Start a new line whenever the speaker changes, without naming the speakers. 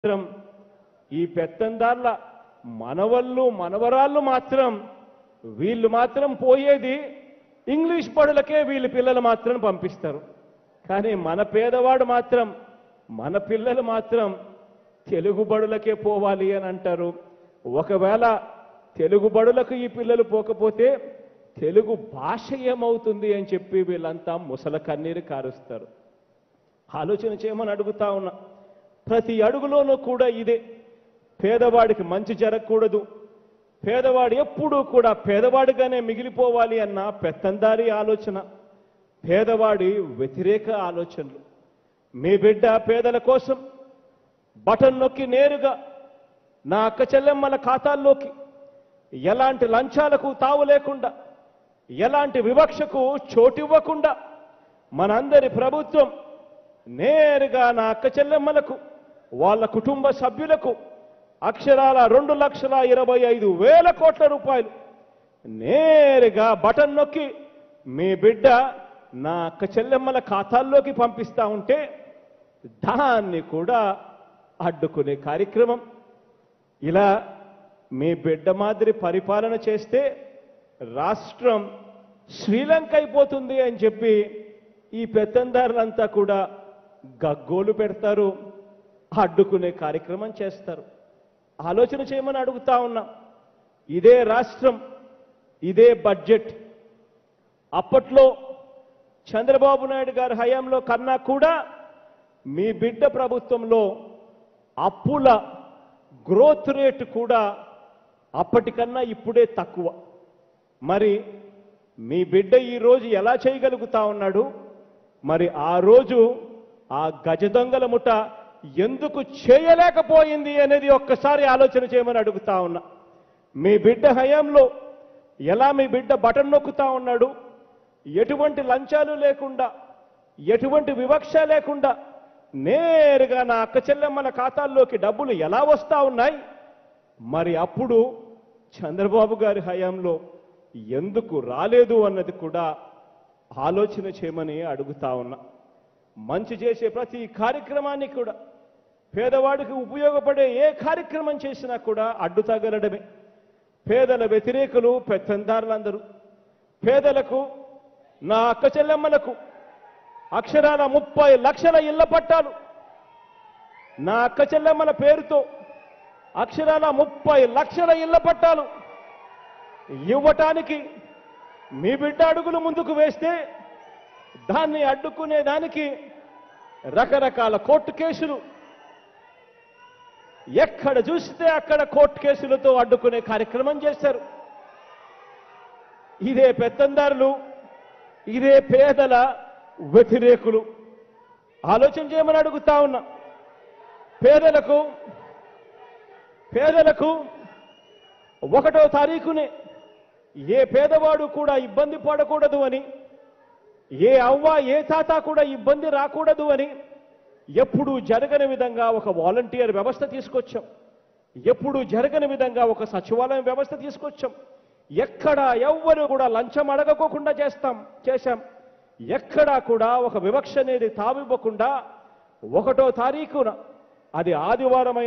మాత్రం ఈ పెత్తందార్ల మనవళ్ళు మనవరాళ్ళు మాత్రం వీళ్ళు మాత్రం పోయేది ఇంగ్లీష్ బడులకే వీళ్ళ పిల్లలు మాత్రం పంపిస్తారు కానీ మన పేదవాడు మాత్రం మన పిల్లలు మాత్రం తెలుగు బడులకే పోవాలి అని అంటారు ఒకవేళ తెలుగు బడులకు ఈ పిల్లలు పోకపోతే తెలుగు భాష ఏమవుతుంది అని చెప్పి వీళ్ళంతా ముసల కన్నీరు కారుస్తారు ఆలోచన చేయమని అడుగుతా ఉన్నా ప్రతి అడుగులోనూ కూడా ఇదే పేదవాడికి మంచి జరగకూడదు పేదవాడు ఎప్పుడూ కూడా పేదవాడిగానే మిగిలిపోవాలి అన్న పెత్తందారి ఆలోచన పేదవాడి వ్యతిరేక ఆలోచనలు మీ బిడ్డ పేదల కోసం బటన్ నొక్కి నేరుగా నా అక్క చెల్లెమ్మల ఖాతాల్లోకి ఎలాంటి లంచాలకు తావు లేకుండా ఎలాంటి వివక్షకు చోటివ్వకుండా మనందరి ప్రభుత్వం నేరుగా నా అక్క చెల్లెమ్మలకు వాళ్ళ కుటుంబ సభ్యులకు అక్షరాల రెండు లక్షల ఇరవై ఐదు వేల కోట్ల రూపాయలు నేరుగా బటన్ నొక్కి మీ బిడ్డ నా అక్క చెల్లెమ్మల ఖాతాల్లోకి పంపిస్తా ఉంటే దాన్ని కూడా అడ్డుకునే కార్యక్రమం ఇలా మీ బిడ్డ మాదిరి పరిపాలన చేస్తే రాష్ట్రం శ్రీలంక అయిపోతుంది అని చెప్పి ఈ పెత్తందారులంతా కూడా గగ్గోలు పెడతారు అడ్డుకునే కార్యక్రమం చేస్తారు ఆలోచన చేయమని అడుగుతా ఉన్నా ఇదే రాష్ట్రం ఇదే బడ్జెట్ అప్పట్లో చంద్రబాబు నాయుడు గారి హయాంలో కన్నా కూడా మీ బిడ్డ ప్రభుత్వంలో అప్పుల గ్రోత్ రేటు కూడా అప్పటికన్నా ఇప్పుడే తక్కువ మరి మీ బిడ్డ ఈ రోజు ఎలా చేయగలుగుతా ఉన్నాడు మరి ఆ రోజు ఆ గజ దొంగల ముఠ ఎందుకు చేయలేకపోయింది అనేది ఒక్కసారి ఆలోచన చేయమని అడుగుతా ఉన్నా మీ బిడ్డ హయాంలో ఎలా మీ బిడ్డ బటన్ నొక్కుతా ఉన్నాడు ఎటువంటి లంచాలు లేకుండా ఎటువంటి వివక్ష లేకుండా నేరుగా నా అక్క చెల్లెమ్మల ఖాతాల్లోకి డబ్బులు ఎలా వస్తా ఉన్నాయి మరి అప్పుడు చంద్రబాబు గారి హయాంలో ఎందుకు రాలేదు అన్నది కూడా ఆలోచన చేయమని అడుగుతా ఉన్నా మంచి చేసే ప్రతి కార్యక్రమాన్ని కూడా పేదవాడికి ఉపయోగపడే ఏ కార్యక్రమం చేసినా కూడా అడ్డు తగలడమే పేదల వ్యతిరేకులు పెత్తందారులందరూ పేదలకు నా అక్క చెల్లెమ్మలకు అక్షరాల ముప్పై లక్షల ఇళ్ల పట్టాలు నా అక్క చెల్లెమ్మల పేరుతో అక్షరాల ముప్పై లక్షల ఇళ్ల పట్టాలు ఇవ్వటానికి మీ బిడ్డ అడుగులు ముందుకు వేస్తే దాన్ని అడ్డుకునే దానికి రకరకాల కోర్టు కేసులు ఎక్కడ చూస్తే అక్కడ కోర్టు కేసులతో అడ్డుకునే కార్యక్రమం చేశారు ఇదే పెత్తందారులు ఇదే పేదల వ్యతిరేకులు ఆలోచన చేయమని అడుగుతా ఉన్నా పేదలకు పేదలకు ఒకటో తారీఖునే ఏ పేదవాడు కూడా ఇబ్బంది పడకూడదు అని ఏ అవ్వ ఏ తాత కూడా ఇబ్బంది రాకూడదు అని ఎప్పుడు జరగని విధంగా ఒక వాలంటీర్ వ్యవస్థ తీసుకొచ్చాం ఎప్పుడు జరగని విధంగా ఒక సచివాలయం వ్యవస్థ తీసుకొచ్చాం ఎక్కడ ఎవ్వరు కూడా లంచం అడగకోకుండా చేస్తాం చేశాం ఎక్కడా కూడా ఒక వివక్ష అనేది తావివ్వకుండా ఒకటో తారీఖున అది ఆదివారం